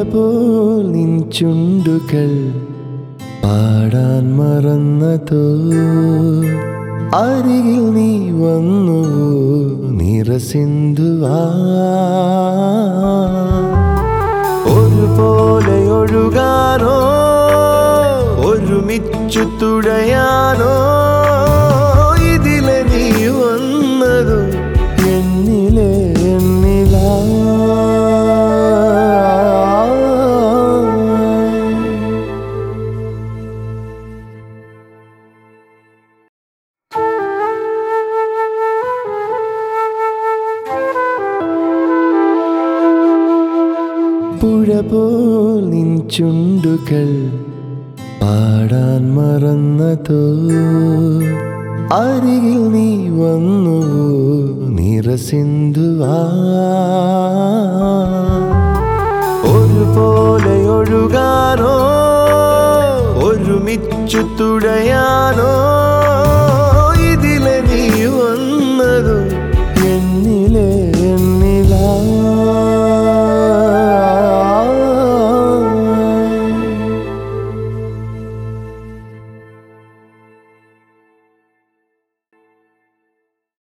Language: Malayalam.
പോൽ നിൻ ചുണ്ടുകൾ പാടാൻ മറന്നതോ അരികിൽ നീ വന്നു നിറസിന്ധുവാ ഒരുപോലെ ഒഴുകാനോ ഒരുമിച്ചു തുഴയാനോ ഇതിലെ നീ വന്നതു എന്നിലെ എന്നിലാ പുഴ പോൽ നിൻ ചുണ്ടുകൾ പാടാൻ മറന്നതോ അരികിൽ നീ വന്നു നിറസിന്ധുവാ ഒരുപോലെ ഒഴുകാനോ ഒരുമിച്ചു തുഴയാനോ